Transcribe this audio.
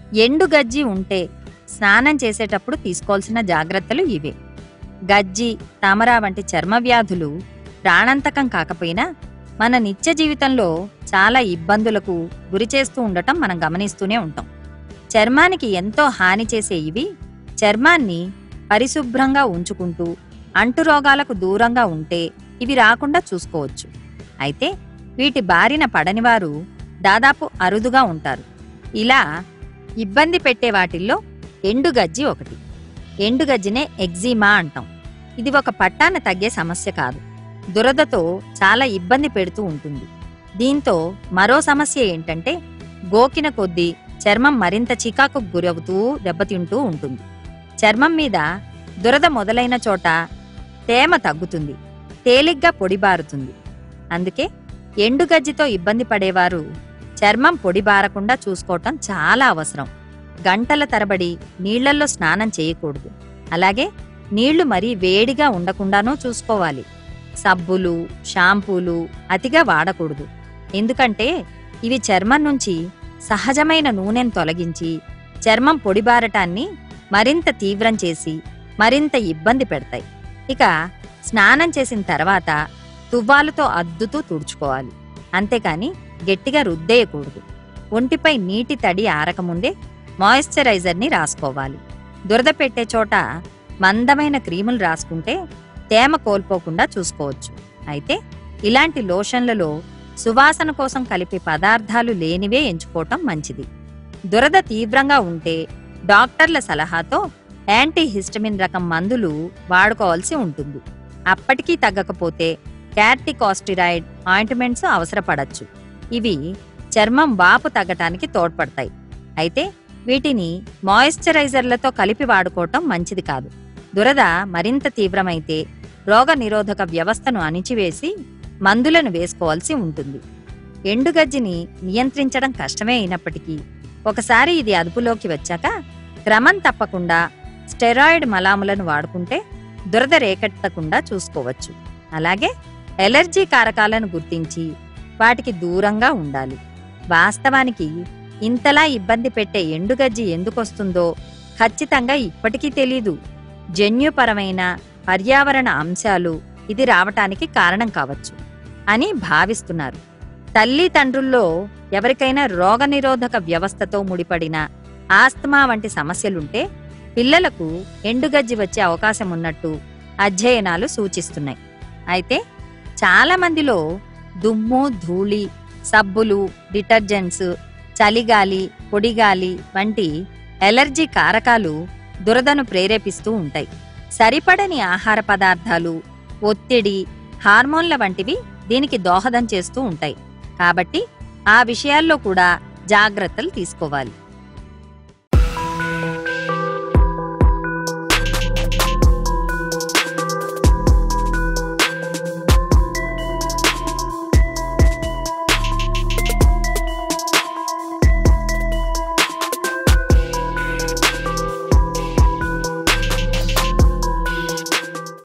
ఎండు గజ్జి ఉంటే స్నానం చేసేటప్పుడు తీసుకోవాల్సిన జాగ్రత్తలు ఇవే గజ్జి తామర వంటి చర్మ వ్యాధులు ప్రాణాంతకం కాకపోయినా మన నిత్య జీవితంలో చాలా ఇబ్బందులకు గురి చేస్తూ ఉండటం మనం గమనిస్తూనే ఉంటాం చర్మానికి ఎంతో హాని చేసే ఇవి చర్మాన్ని పరిశుభ్రంగా ఉంచుకుంటూ అంటురోగాలకు దూరంగా ఉంటే ఇవి రాకుండా చూసుకోవచ్చు అయితే వీటి బారిన పడనివారు దాదాపు అరుదుగా ఉంటారు ఇలా ఇబ్బంది పెట్టే వాటిల్లో ఎండుగజ్జి ఒకటి ఎండుగజ్జినే ఎగ్జిమా అంటాం ఇది ఒక పట్టాన తగ్గే సమస్య కాదు దురదతో చాలా ఇబ్బంది పెడుతూ ఉంటుంది దీంతో మరో సమస్య ఏంటంటే గోకిన కొద్దీ చర్మం మరింత చికాకు గురవుతూ దెబ్బతింటూ ఉంటుంది చర్మం మీద దురద మొదలైన చోట తేమ తగ్గుతుంది తేలిగ్గా పొడిబారుతుంది అందుకే ఎండుగజ్జితో ఇబ్బంది పడేవారు చర్మం పొడిబారకుండా చూసుకోవటం చాలా అవసరం గంటల తరబడి నీళ్లల్లో స్నానం చేయకూడదు అలాగే నీళ్లు మరీ వేడిగా ఉండకుండానూ చూసుకోవాలి సబ్బులు షాంపూలు అతిగా వాడకూడదు ఎందుకంటే ఇవి చర్మం నుంచి సహజమైన నూనెను తొలగించి చర్మం పొడిబారటాన్ని మరింత తీవ్రం చేసి మరింత ఇబ్బంది పెడతాయి ఇక స్నానం చేసిన తర్వాత తువ్వాలుతో అద్దుతూ తుడుచుకోవాలి అంతేకాని గట్టిగా రుద్దేయకూడదు ఒంటిపై నీటి తడి ఆరకముందే మాయిశ్చరైజర్ని రాసుకోవాలి దురద పెట్టే చోట మందమైన క్రీములు రాసుకుంటే తేమ కోల్పోకుండా చూసుకోవచ్చు అయితే ఇలాంటి లోషన్లలో సువాసన కోసం కలిపే పదార్థాలు లేనివే ఎంచుకోవటం మంచిది దురద తీవ్రంగా ఉంటే డాక్టర్ల సలహాతో యాంటీ హిస్టమిన్ రకం మందులు వాడుకోవాల్సి ఉంటుంది అప్పటికీ తగ్గకపోతే క్యార్టికాస్టిరాయిడ్ ఆయింట్మెంట్స్ అవసరపడచ్చు ఇవి చర్మం వాపు తగ్గటానికి తోడ్పడతాయి అయితే వీటిని మాయిశ్చరైజర్లతో కలిపి వాడుకోవటం మంచిది కాదు దురద మరింత తీవ్రమైతే రోగ నిరోధక వ్యవస్థను అణిచివేసి మందులను వేసుకోవాల్సి ఉంటుంది ఎండుగజ్జిని నియంత్రించడం కష్టమే అయినప్పటికీ ఒకసారి ఇది అదుపులోకి వచ్చాక క్రమం తప్పకుండా స్టెరాయిడ్ మలాములను వాడుకుంటే దురద రేకెత్తకుండా చూసుకోవచ్చు అలాగే ఎలర్జీ కారకాలను గుర్తించి వాటికి దూరంగా ఉండాలి వాస్తవానికి ఇంతలా ఇబ్బంది పెట్టే ఎండుగజ్జి ఎందుకొస్తుందో ఖచ్చితంగా ఇప్పటికీ తెలీదు జన్యుపరమైన పర్యావరణ అంశాలు ఇది రావటానికి కారణం కావచ్చు అని భావిస్తున్నారు తల్లి తండ్రుల్లో ఎవరికైనా రోగనిరోధక వ్యవస్థతో ముడిపడిన ఆస్తమా వంటి సమస్యలుంటే పిల్లలకు ఎండుగజ్జి వచ్చే అవకాశం ఉన్నట్టు అధ్యయనాలు సూచిస్తున్నాయి అయితే చాలా మందిలో దుమ్ము ధూళి సబ్బులు డిటర్జెంట్స్ చలిగాలి పొడిగాలి వంటి ఎలర్జీ కారకాలు దురదను ప్రేరేపిస్తూ ఉంటాయి సరిపడని ఆహార పదార్థాలు ఒత్తిడి హార్మోన్ల వంటివి దీనికి దోహదం చేస్తూ ఉంటాయి కాబట్టి ఆ విషయాల్లో కూడా జాగ్రత్తలు తీసుకోవాలి